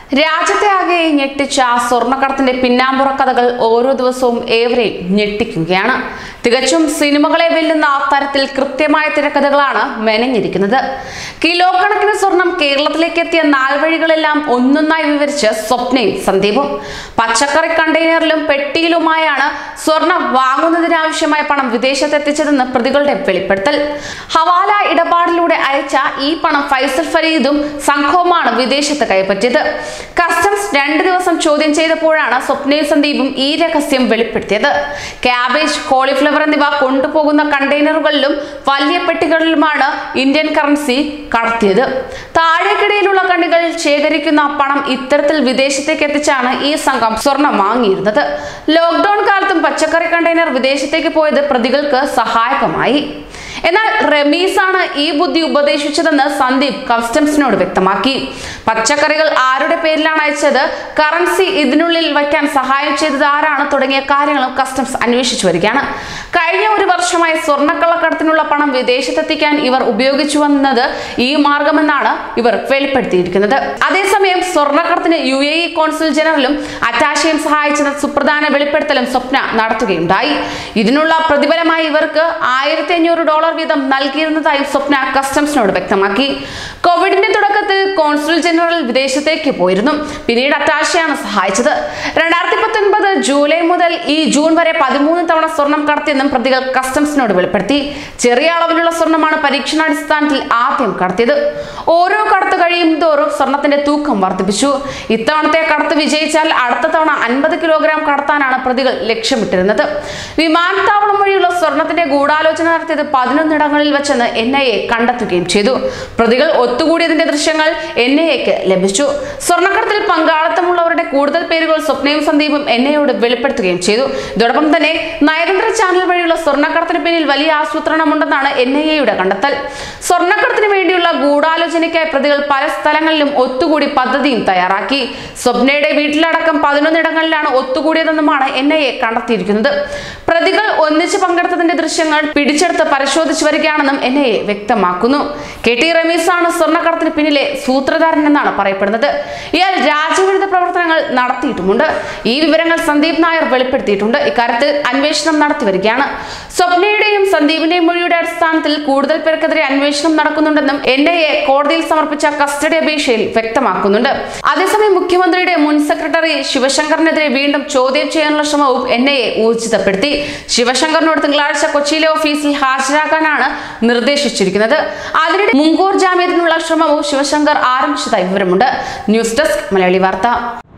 രാജ്യത്തെ ആകെ ഞെട്ടിച്ച സ്വർണ്ണക്കടത്തിന്റെ പിന്നാമ്പുറ കഥകൾ ഓരോ ദിവസവും ഏവരെയും ഞെട്ടിക്കുകയാണ് തികച്ചും സിനിമകളെ വെല്ലുന്ന തരത്തിൽ കൃത്യമായ തിരക്കഥകളാണ് മെനഞ്ഞിരിക്കുന്നത് കിലോ കണക്കിന് സ്വർണം കേരളത്തിലേക്ക് എത്തിയ നാൾവഴികളെല്ലാം ഒന്നൊന്നായി വിവരിച്ച് സ്വപ്നയും സന്ദീപും പച്ചക്കറി കണ്ടെയ്നറിലും പെട്ടിയിലുമായാണ് സ്വർണം വാങ്ങുന്നതിനാവശ്യമായ പണം വിദേശത്തെത്തിച്ചതെന്ന് പ്രതികളുടെ വെളിപ്പെടുത്തൽ ഹവാല ഇടപാടിലൂടെ അയച്ച ഈ പണം ഫൈസൽ ഫരീദും സംഘവുമാണ് വിദേശത്ത് കൈപ്പറ്റിയത് കസ്റ്റംസ് രണ്ട് ദിവസം ചോദ്യം ചെയ്തപ്പോഴാണ് സ്വപ്നയും സന്ദീപും ഈ രഹസ്യം വെളിപ്പെടുത്തിയത് ക്യാബേജ് കോളിഫ്ലവർ എന്നിവ കൊണ്ടുപോകുന്ന കണ്ടെയ്നറുകളിലും വലിയ പെട്ടികളിലുമാണ് ഇന്ത്യൻ കറൻസി കടത്തിയത് താഴേക്കിടയിലുള്ള കണ്ണികൾ ശേഖരിക്കുന്ന പണം ഇത്തരത്തിൽ വിദേശത്തേക്ക് എത്തിച്ചാണ് ഈ സംഘം സ്വർണം വാങ്ങിയിരുന്നത് ലോക്ക്ഡൌൺ കാലത്തും പച്ചക്കറി കണ്ടെയ്നർ വിദേശത്തേക്ക് പോയത് പ്രതികൾക്ക് സഹായകമായി എന്നാൽ റമീസാണ് ഈ ബുദ്ധി ഉപദേശിച്ചതെന്ന് സന്ദീപ് കസ്റ്റംസിനോട് വ്യക്തമാക്കി പച്ചക്കറികൾ ആരുടെ പേരിലാണ് അയച്ചത് കറൻസി ഇതിനുള്ളിൽ വയ്ക്കാൻ സഹായം ചെയ്തത് ആരാണ് തുടങ്ങിയ കാര്യങ്ങളും കസ്റ്റംസ് അന്വേഷിച്ചു വരികയാണ് കഴിഞ്ഞ ഒരു വർഷമായി സ്വർണ്ണക്കള്ളക്കടത്തിനുള്ള പണം വിദേശത്തെത്തിക്കാൻ ഇവർ ഉപയോഗിച്ചു വന്നത് ഈ മാർഗമെന്നാണ് ഇവർ വെളിപ്പെടുത്തിയിരിക്കുന്നത് അതേസമയം സ്വർണ്ണക്കടത്തിന് യു എ ഇ കോൺസുൽ ജനറലും അറ്റാഷയും സഹായിച്ചെന്ന സുപ്രധാന വെളിപ്പെടുത്തലും സ്വപ്ന നടത്തുകയുണ്ടായി ഇതിനുള്ള പ്രതിഫലമായി ഇവർക്ക് ആയിരത്തി അഞ്ഞൂറ് ഡോളർ വീതം നൽകിയിരുന്നതായി സ്വപ്ന കസ്റ്റംസിനോട് വ്യക്തമാക്കി കോവിഡിന്റെ തുടക്കത്തിൽ കോൺസുൽ ജനറൽ വിദേശത്തേക്ക് പോയിരുന്നു പിന്നീട് അറ്റാഷയാണ് സഹായിച്ചത് രണ്ടായിരത്തി പത്തൊൻപത് ജൂലൈ മുതൽ ഈ ജൂൺ വരെ പതിമൂന്ന് തവണ സ്വർണം കടത്തിയെന്നും പ്രതികൾ കസ്റ്റംസിനോട് വെളിപ്പെടുത്തി ചെറിയ അളവിലുള്ള സ്വർണ്ണമാണ് പരീക്ഷണാടിസ്ഥാനത്തിൽ ആദ്യം കടത്തിയത് ഓരോ കടത്ത് കഴിയും തോറും സ്വർണത്തിന്റെ തൂക്കം വർദ്ധിപ്പിച്ചു ഇത്തവണത്തെ കടത്ത് വിജയിച്ചാൽ അടുത്ത തവണ അൻപത് കിലോഗ്രാം കടത്താനാണ് പ്രതികൾ ലക്ഷ്യമിട്ടിരുന്നത് വിമാനത്താവളം വഴിയുള്ള സ്വർണത്തിന്റെ ഗൂഢാലോചന നടത്തിയത് പതിനൊന്നിടങ്ങളിൽ വെച്ചെന്ന് എൻ ഐ എ കണ്ടെത്തുകയും ചെയ്തു പ്രതികൾ ഒത്തുകൂടിയതിന്റെ ദൃശ്യങ്ങൾ എൻ ഐ എക്ക് ലഭിച്ചു സ്വർണ്ണക്കടത്തിൽ പങ്കാളിത്തമുള്ളവരുടെ കൂടുതൽ പേരുകൾ സ്വപ്നയും സന്ദീപും എൻ ഐയോട് വെളിപ്പെടുത്തുകയും ചെയ്തു ഇതോടൊപ്പം തന്നെ നയതന്ത്ര ചാനൽ വഴിയുള്ള സ്വർണ്ണക്കടത്തിന് പിന്നിൽ വലിയ ആസൂത്രണമുണ്ടെന്നാണ് എൻ ഐ എയുടെ കണ്ടെത്തൽ സ്വർണ്ണക്കടത്തിന് വേണ്ടിയുള്ള ഗൂഢാലോചനയ്ക്കായി പ്രതികൾ പല സ്ഥലങ്ങളിലും ഒത്തുകൂടി പദ്ധതിയും തയ്യാറാക്കി സ്വപ്നയുടെ വീട്ടിലടക്കം പതിനൊന്നിടങ്ങളിലാണ് ഒത്തുകൂടിയതെന്നുമാണ് എൻ ഐ എ കണ്ടെത്തിയിരിക്കുന്നത് പ്രതികൾ ഒന്നിച്ച് പങ്കെടുത്തതിന്റെ ദൃശ്യങ്ങൾ പിടിച്ചെടുത്ത് പരിശോധിച്ചു വരികയാണെന്നും എൻ ഐ എ വ്യക്തമാക്കുന്നു കെ ടി റമീസാണ് സ്വർണ്ണക്കടത്തിന് പിന്നിലെ സൂത്രധാരൻ എന്നാണ് പറയപ്പെടുന്നത് ഇയാൾ രാജ്യവിരുദ്ധ പ്രവർത്തനങ്ങൾ നടത്തിയിട്ടുമുണ്ട് ഈ വിവരങ്ങൾ സന്ദീപ് നായർ വെളിപ്പെടുത്തിയിട്ടുണ്ട് ഇക്കാര്യത്തിൽ അന്വേഷണം നടത്തി വരികയാണ് സ്വപ്നയുടെയും സന്ദീപിന്റെയും മൊഴിയുടെ അടിസ്ഥാനത്തിൽ കൂടുതൽ പേർക്കെതിരെ അന്വേഷണം നടക്കുന്നുണ്ടെന്നും എൻ ഐ എ കോടതിയിൽ സമർപ്പിച്ച കസ്റ്റഡി അപേക്ഷയിൽ വ്യക്തമാക്കുന്നുണ്ട് അതേസമയം മുഖ്യമന്ത്രിയുടെ മുൻ സെക്രട്ടറി ശിവശങ്കറിനെതിരെ വീണ്ടും ചോദ്യം ചെയ്യാനുള്ള ശ്രമവും എൻ ഐ എ ഊർജിതപ്പെടുത്തി ശിവശങ്കറിനോട് തിങ്കളാഴ്ച കൊച്ചിയിലെ ഓഫീസിൽ ഹാജരാക്കാനാണ് നിർദ്ദേശിച്ചിരിക്കുന്നത് അതിനിടെ മുൻകൂർ ജാമ്യത്തിനുള്ള ശ്രമവും ശിവശങ്കർ ആരംഭിച്ചതായി വിവരമുണ്ട് ന്യൂസ് ഡെസ്ക് മലയാളി വാർത്ത